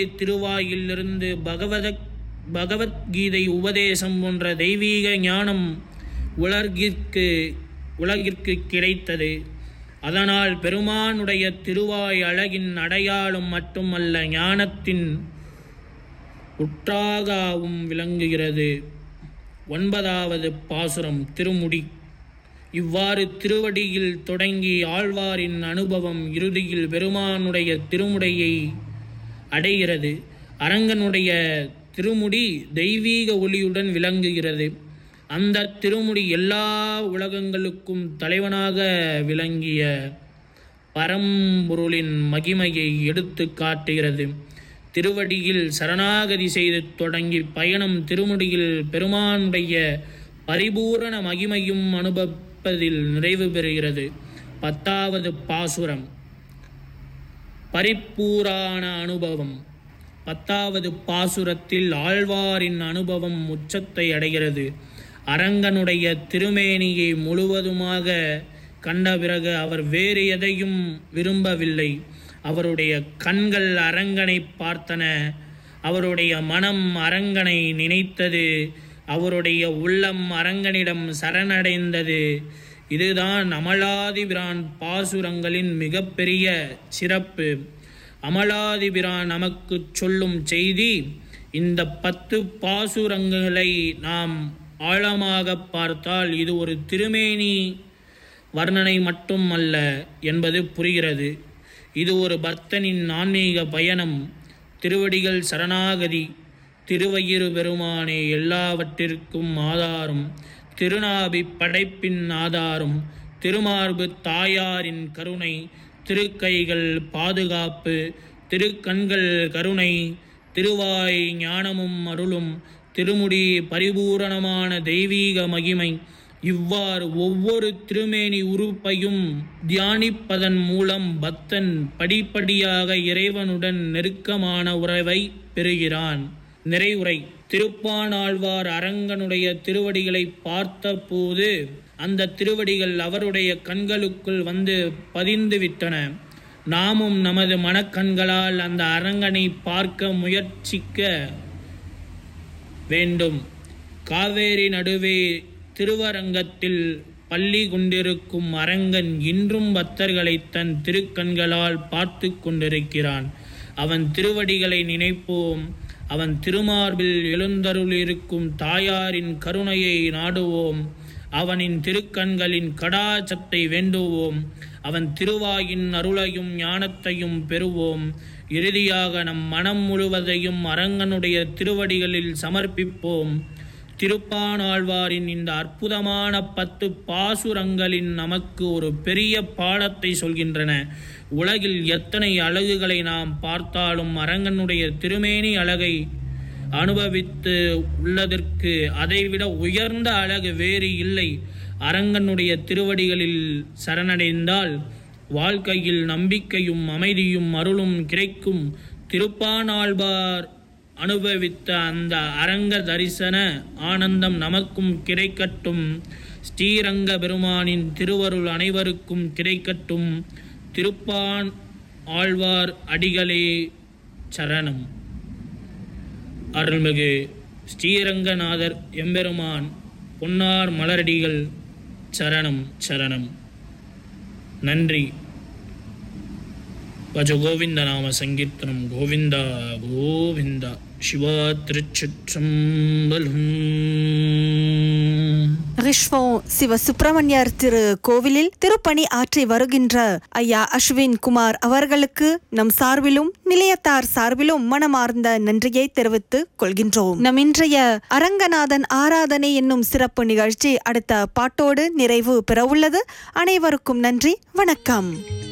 திருவாயிலிருந்து பகவத பகவத்கீதை உபதேசம் போன்ற தெய்வீக ஞானம் உலகிற்கு உலகிற்கு கிடைத்தது அதனால் பெருமானுடைய திருவாய் அழகின் அடையாளம் மட்டுமல்ல ஞானத்தின் உற்றாகவும் விளங்குகிறது ஒன்பதாவது பாசுரம் திருமுடி இவ்வாறு திருவடியில் தொடங்கி ஆழ்வாரின் அனுபவம் இறுதியில் பெருமானுடைய திருமுடையை அடைகிறது அரங்கனுடைய திருமுடி தெய்வீக ஒளியுடன் விளங்குகிறது அந்த திருமுடி எல்லா உலகங்களுக்கும் தலைவனாக விளங்கிய பரம்பொருளின் மகிமையை எடுத்து காட்டுகிறது திருவடியில் சரணாகதி செய்து தொடங்கி பயணம் திருமுடியில் பெருமானுடைய பரிபூரண மகிமையும் அனுபவிப்பதில் நிறைவு பெறுகிறது பத்தாவது பாசுரம் பரிப்பூரான அனுபவம் பத்தாவது பாசுரத்தில் ஆழ்வாரின் அனுபவம் உச்சத்தை அடைகிறது அரங்கனுடைய திருமேனியை முழுவதுமாக கண்ட பிறகு அவர் வேறு எதையும் விரும்பவில்லை அவருடைய கண்கள் அரங்கனை பார்த்தன அவருடைய மனம் அரங்கனை நினைத்தது அவருடைய உள்ளம் அரங்கனிடம் சரணடைந்தது இதுதான் அமலாதிபிரான் பாசுரங்களின் மிகப்பெரிய சிறப்பு அமலாதிபிரான் நமக்கு சொல்லும் செய்தி இந்த பத்து பாசுரங்களை நாம் ஆழமாக பார்த்தால் இது ஒரு திருமேனி வர்ணனை மட்டும் அல்ல என்பது புரிகிறது இது ஒரு பக்தனின் ஆன்மீக பயணம் திருவடிகள் சரணாகதி திருவயிறு பெருமானே எல்லாவற்றிற்கும் ஆதாரம் திருநாபி படைப்பின் ஆதாரம் திருமார்பு தாயாரின் கருணை திருக்கைகள் பாதுகாப்பு திருக்கண்கள் கருணை திருவாய் ஞானமும் அருளும் திருமுடி பரிபூரணமான தெய்வீக மகிமை இவ்வாறு ஒவ்வொரு திருமேனி உறுப்பையும் தியானிப்பதன் மூலம் பக்தன் படிப்படியாக இறைவனுடன் நெருக்கமான உறவை பெறுகிறான் நிறைவுரை திருப்பானாழ்வார் அரங்கனுடைய திருவடிகளை பார்த்தபோது அந்த திருவடிகள் அவருடைய கண்களுக்குள் வந்து பதிந்து விட்டன நாமும் நமது மனக்கண்களால் அந்த அரங்கனை பார்க்க முயற்சிக்க வேண்டும் காவேரி நடுவே திருவரங்கத்தில் பள்ளி கொண்டிருக்கும் அரங்கன் இன்றும் பக்தர்களை தன் திருக்கண்களால் பார்த்து கொண்டிருக்கிறான் அவன் திருவடிகளை நினைப்போம் அவன் திருமார்பில் எழுந்தருளிருக்கும் தாயாரின் கருணையை நாடுவோம் அவனின் திருக்கண்களின் கடாச்சத்தை வேண்டுவோம் அவன் திருவாயின் அருளையும் ஞானத்தையும் பெறுவோம் இறுதியாக நம் மனம் முழுவதையும் அரங்கனுடைய திருவடிகளில் சமர்ப்பிப்போம் திருப்பானாழ்வாரின் இந்த அற்புதமான பத்து பாசுரங்களின் நமக்கு ஒரு பெரிய பாடத்தை சொல்கின்றன உலகில் எத்தனை அழகுகளை நாம் பார்த்தாலும் அரங்கனுடைய திருமேனி அழகை அனுபவித்து உள்ளதற்கு அதைவிட உயர்ந்த அழகு வேறு இல்லை அரங்கனுடைய திருவடிகளில் சரணடைந்தால் வாழ்க்கையில் நம்பிக்கையும் அமைதியும் அருளும் கிடைக்கும் திருப்பானாழ்வார் அனுபவித்த அந்த அரங்க தரிசன ஆனந்தம் நமக்கும் கிடைக்கட்டும் ஸ்ரீரங்க பெருமானின் திருவருள் அனைவருக்கும் கிடைக்கட்டும் திருப்பான் ஆழ்வார் அடிகளே சரணம் அருள்மிகு ஸ்ரீரங்கநாதர் எம்பெருமான் பொன்னார் மலரடிகள் சரணம் சரணம் நன்றி பஜ கோவிந்த நாம சங்கீர்த்தனம் கோவிந்தா கோவிந்தா சிவா திருச்சிற்றம்பலம் ரிஷ்வம் சிவ சுப்பிரமணியர் திரு கோவிலில் திருப்பணி ஆற்றி வருகின்ற ஐயா அஸ்வின் குமார் அவர்களுக்கு நம் சார்பிலும் நிலையத்தார் சார்பிலும் மனமார்ந்த நன்றியை தெரிவித்துக் கொள்கின்றோம் நம் இன்றைய அரங்கநாதன் ஆராதனை என்னும் சிறப்பு நிகழ்ச்சி அடுத்த பாட்டோடு நிறைவு பெறவுள்ளது அனைவருக்கும் நன்றி வணக்கம்